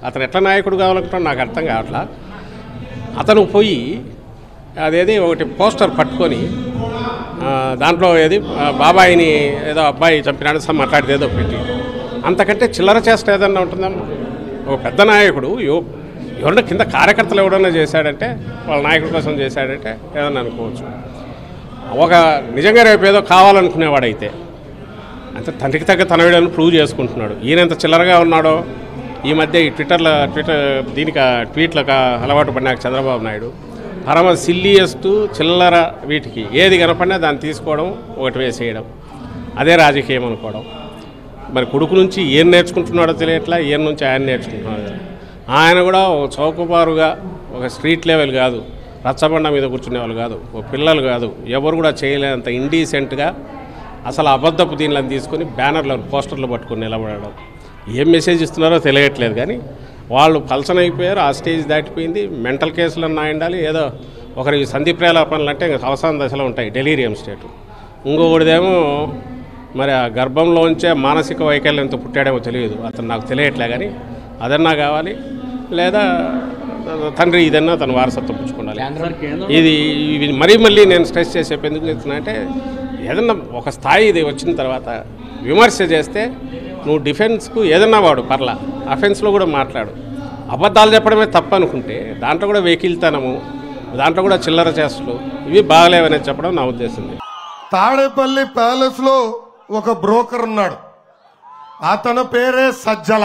అతను ఎట్లా నాయకుడు కావాలనుకుంటాడు నాకు అర్థం కావట్లా అతను పోయి అదేది ఒకటి పోస్టర్ పట్టుకొని ఆ, దాంట్లో ఏది ఆ, బాబాయిని ఏదో అబ్బాయి చంపినాడు సమ్ మాట్లాడితే ఏదో పెట్టి అంతకంటే చిల్లర చేష్ట ఏదన్నా ఉంటుందమ్మా ఒక పెద్ద నాయకుడు ఎవ- ఎవరన్నా కింద కార్యకర్తలు ఎవడన్నా చేశాడంటే వాళ్ళ నాయకుడి కోసం చేశాడంటే ఏదన్నా అనుకోవచ్చు ఒక నిజంగా రేపు ఏదో కావాలనుకునేవాడైతే అంతే తండ్రికి తగ్గ తనయుడని ప్రూవ్ చేసుకుంటున్నాడు ఈయన ఎంత చిల్లరగా ఉన్నాడో ఈ మధ్య ఈ ట్విట్టర్లో ట్విట్టర్ దీనికి ఆ ట్వీట్లకు అలవాటు పడినాక చంద్రబాబు నాయుడు పరమ సిల్లియస్ట్ చిల్లర వీటికి ఏది కనపడినా దాన్ని తీసుకోవడం ఒకటి వేసేయడం అదే రాజకీయం అనుకోవడం మరి కొడుకు నుంచి ఏం నేర్చుకుంటున్నాడో తెలియట్లా ఏం నుంచి ఆయన నేర్చుకుంటున్నాడో తెలియదు. ఆయన కూడా ఒక చౌకబారుగా ఒక స్ట్రీట్ లెవెల్ కాదు రచ్చబండ మీద కూర్చునే వాళ్ళు కాదు ఒక పిల్లలు కాదు ఎవరు కూడా చేయలేనంత ఇండీసెంట్గా అసలు అబద్ధపు దీనిలను తీసుకొని బ్యానర్లు పోస్టర్లు పట్టుకొని నిలబడడం ఏం మెసేజ్ ఇస్తున్నారో తెలియట్లేదు కానీ వాళ్ళు పల్సన్ అయిపోయారు ఆ స్టేజ్ దాటిపోయింది మెంటల్ కేసులు అన్నా ఉండాలి ఏదో ఒకరి సంధి ప్రేలాపనలు అంటే ఇంకా అవసాన దశలో ఉంటాయి డెలీరియం స్టేట్ ఇంకొకటిదేమో మరి ఆ గర్భంలోంచే మానసిక వైకల్యంతో పుట్టాడేమో తెలియదు అతను నాకు తెలియట్లే కానీ అదన్నా కావాలి లేదా తండ్రి ఇదన్నా తన వారసత్వం పుచ్చుకోవాలి ఇది ఇవి మరీ మళ్ళీ నేను స్ట్రెస్ చేసే ఎందుకు చెప్తున్నా అంటే ఏదన్నా ఒక స్థాయి ఇది వచ్చిన తర్వాత విమర్శ చేస్తే నువ్వు డిఫెన్స్కు ఏదన్నా వాడు పర్లా అఫెన్స్లో కూడా మాట్లాడు అబద్ధాలు చెప్పడమే తప్పు అనుకుంటే దాంట్లో కూడా వెకిల్తనము దాంట్లో కూడా చిల్లర చేష్టలు ఇవి బాగలేవని చెప్పడం నా ఉద్దేశం తాడేపల్లి ప్యాలెస్ లో ఒక బ్రోకర్ ఉన్నాడు అతని పేరే సజ్జల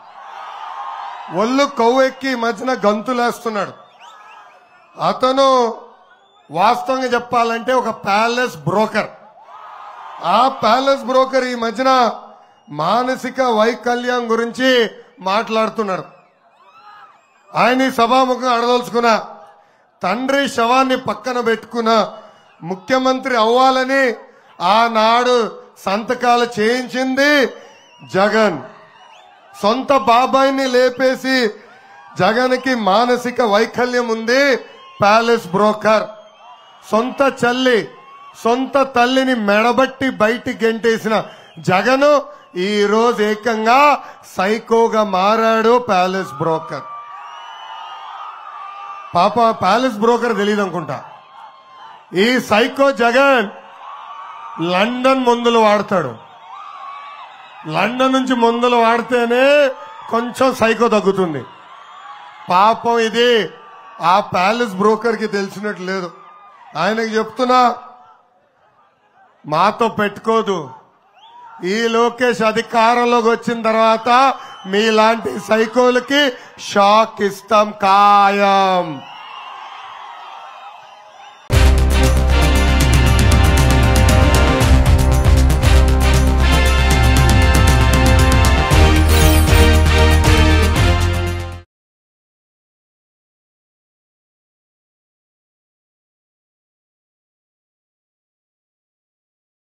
ఒళ్ళు కొవ్వెక్కి ఈ మధ్యన గంతులేస్తున్నాడు అతను వాస్తవంగా చెప్పాలంటే ఒక ప్యాలెస్ బ్రోకర్ ఆ ప్యాలెస్ బ్రోకర్ ఈ మధ్యన మానసిక వైకల్యం గురించి మాట్లాడుతున్నాడు ఆయన ఈ సభాముఖం అడదలుచుకున్న తండ్రి శవాన్ని పక్కన పెట్టుకున్న ముఖ్యమంత్రి అవ్వాలని ఆనాడు సంతకాలు చేయించింది జగన్ సొంత బాబాయిని లేపేసి జగన్కి మానసిక వైకల్యం ఉంది ప్యాలెస్ బ్రోకర్ సొంత చల్లి సొంత తల్లిని మెడబట్టి బయటికి గెంటేసిన జగను ఈ రోజు ఏకంగా సైకోగా మారాడు ప్యాలెస్ బ్రోకర్ పాప ప్యాలెస్ బ్రోకర్ తెలియదు అనుకుంటా ఈ సైకో జగన్ లండన్ మందులు వాడతాడు లండన్ నుంచి మందులు వాడితేనే కొంచెం సైకో తగ్గుతుంది పాపం ఇది ఆ ప్యాలెస్ బ్రోకర్ కి తెలిసినట్టు లేదు ఆయనకి చెప్తున్నా మాతో పెట్టుకోదు ఈ లోకేష్ అధికారంలోకి వచ్చిన తర్వాత మీలాంటి సైకోలకి షాక్ ఇస్తాం ఖాయం